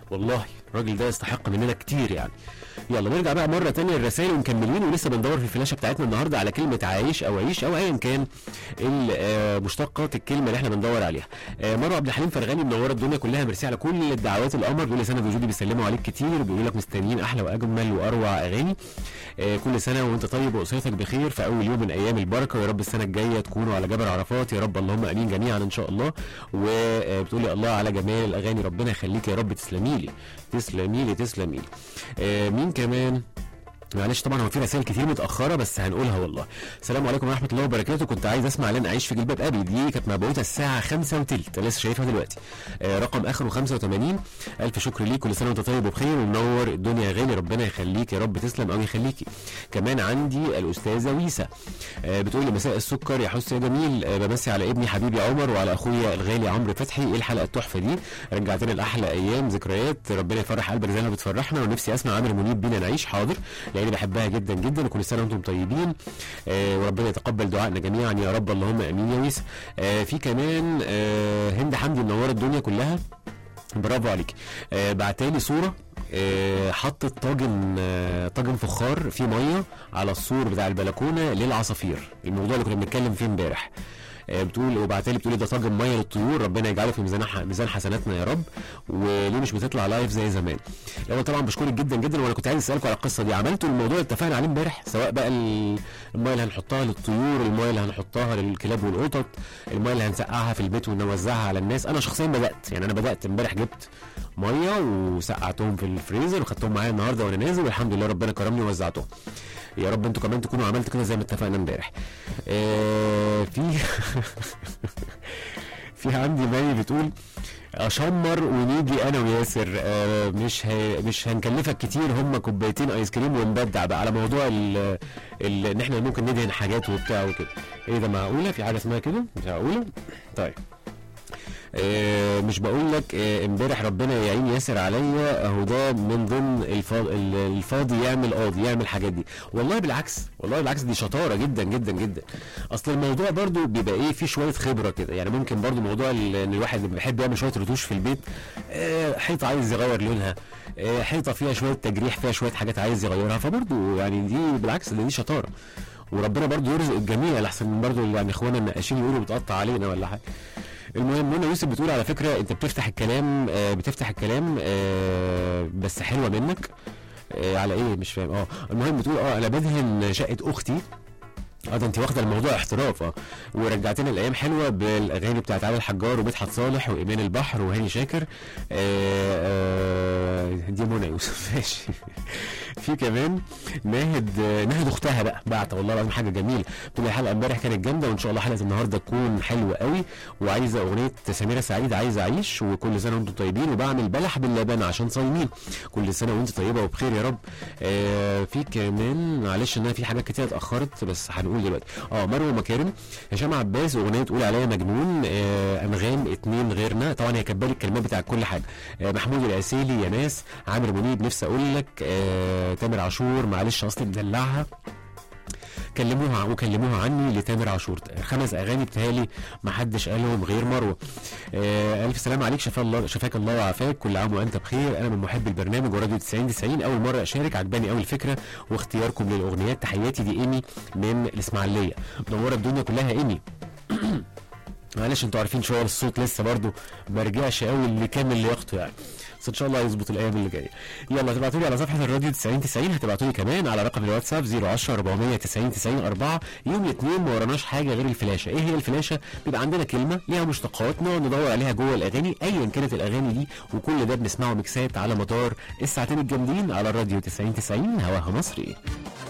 والله الراجل ده يستحق مننا كتير يعني يلا نرجع بقى مره تانية الرسائل ومكملين ولسه بندور في الفلاشه بتاعتنا النهارده على كلمه عايش او عيش او ايا كان ال- آه، مشتقات الكلمه اللي احنا بندور عليها آه، مروه عبد الحليم فرغاني منوره الدنيا كلها ميرسي على كل الدعوات القمر بيقول لي سنه وجودي بيسلموا عليك كتير بيقول لك مستنيين احلى واجمل واروع اغاني آه، كل سنه وانت طيب واسرتك بخير في اول يوم من ايام البركه ويا رب السنه الجايه تكونوا على جبل عرفات يا رب اللهم امين جميعا ان شاء الله وبتقول لي الله على جمال الاغاني ربنا يخليك يا رب تسلمي لي تسلمي لي تسلمي لي آه، مين كمان معلش طبعا هو في رسائل كتير متاخره بس هنقولها والله السلام عليكم ورحمه الله وبركاته كنت عايز اسمع لن اعيش في جلباب ابي دي كانت مبعوثه الساعه 5 وتلت لسه شايفها دلوقتي آه رقم اخره 85 الف شكر ليك كل سنه وانت طيب وبخير ومنور الدنيا يا غالي ربنا يخليك يا رب تسلم او يخليكي كمان عندي الاستاذه ويسا آه بتقول لي مساء السكر يا حس يا جميل آه بمسي على ابني حبيبي عمر وعلى اخويا الغالي عمرو فتحي ايه الحلقه التحفه دي رجعتنا لاحلى ايام ذكريات ربنا يفرح قلبك زي ما بتفرحنا ونفسي اسمع عامر منيب بينا نعيش حاضر لاني بحبها جدا جدا وكل سنه وانتم طيبين آه وربنا يتقبل دعائنا جميعا يا رب اللهم امين يا ويس آه في كمان آه هند حمدي منوره الدنيا كلها برافو عليك آه بعتالي صوره آه حطت طاجن آه طاجن فخار فيه ميه على السور بتاع البلكونه للعصافير الموضوع اللي كنا بنتكلم فيه امبارح آه، بتقول وبعتلي بتقولي ده طاجن ميه للطيور ربنا يجعله في ميزان ح- ميزان حسناتنا يا رب وليه مش بتطلع لايف زي زمان الاول طبعا بشكرك جدا جدا وانا كنت عايز اسالكم على القصه دي عملتوا الموضوع اللي اتفقنا عليه امبارح سواء بقى ال- الميه اللي هنحطها للطيور الميه اللي هنحطها للكلاب والقطط الميه اللي هنسقعها في البيت ونوزعها على الناس انا شخصيا بدات يعني انا بدات امبارح جبت ميه وسقعتهم في الفريزر وخدتهم معايا النهارده وانا نازل والحمد لله ربنا كرمني ووزعتهم يا رب انتوا كمان تكونوا عملتوا كده زي ما اتفقنا امبارح آه في في عندي مي بتقول اشمر ونيجي انا وياسر آه مش ه... مش هنكلفك كتير هم كوبايتين ايس كريم ونبدع بقى على موضوع ال... ال... ان احنا ممكن ندهن حاجات وبتاع وكده ايه ده معقوله في حاجه اسمها كده مش معقوله طيب آه، مش بقول لك آه، امبارح ربنا يعين ياسر عليا اهو ده من ضمن الفاضي, الفاضي يعمل قاضي يعمل الحاجات دي والله بالعكس والله بالعكس دي شطاره جدا جدا جدا اصل الموضوع برضو بيبقى ايه فيه شويه خبره كده يعني ممكن برضو موضوع ال- ان الواحد اللي بيحب يعمل شويه رتوش في البيت آه، حيطه عايز يغير لونها آه، حيطه فيها شويه تجريح فيها شويه حاجات عايز يغيرها فبرضو يعني دي بالعكس ده دي شطاره وربنا برضو يرزق الجميع لحسن من برضو يعني اخوانا النقاشين يقولوا بتقطع علينا ولا حاجه المهم منى يوسف بتقول على فكره انت بتفتح الكلام آه بتفتح الكلام آه بس حلوه منك آه على ايه مش فاهم اه المهم بتقول اه انا بدهن شقه اختي اه ده انت واخده الموضوع احتراف اه ورجعتنا الايام حلوه بالاغاني بتاعت علي الحجار ومدحت صالح وايمان البحر وهاني شاكر آه آه دي منى يوسف ماشي في كمان ناهد آه، ناهد اختها بقى بعت والله العظيم حاجه جميله بتقول لي الحلقه امبارح كانت جامده وان شاء الله حلقه النهارده تكون حلوه قوي وعايزه اغنيه سميره سعيد عايزه اعيش وكل سنه وانتم طيبين وبعمل بلح باللبن عشان صايمين كل سنه وانت طيبه وبخير يا رب آه في كمان معلش ان انا في حاجات كتير اتاخرت بس هنقول دلوقتي اه مروه مكارم هشام عباس اغنيه تقول عليا مجنون آه انغام اتنين غيرنا طبعا هي كاتبه لي الكلمات بتاع كل حاجه آه محمود العسيلي يا ناس عامر منيب نفسي اقول لك آه تامر عاشور معلش اصلي مدلعها كلموها وكلموها عني لتامر عاشور خمس اغاني بتهالي ما حدش قالهم غير مروه آه الف سلام عليك شفا الله شفاك الله وعافاك كل عام وانت بخير انا من محب البرنامج وراديو 90 90 اول مره اشارك عجباني قوي الفكره واختياركم للاغنيات تحياتي دي ايمي من الاسماعيليه منوره الدنيا كلها ايمي معلش انتوا عارفين شويه الصوت لسه برضو ما رجعش قوي لكامل لياقته يعني بس ان شاء الله هيظبط الايام اللي جايه يلا تبعتوا لي على صفحه الراديو 90 90 هتبعتوا لي كمان على رقم الواتساب 010 490 90 4 يوم الاثنين ما وراناش حاجه غير الفلاشه ايه هي الفلاشه بيبقى عندنا كلمه ليها مشتقات نقعد ندور عليها جوه الاغاني ايا كانت الاغاني دي وكل ده بنسمعه ميكسات على مدار الساعتين الجامدين على الراديو 90 90 هواها مصري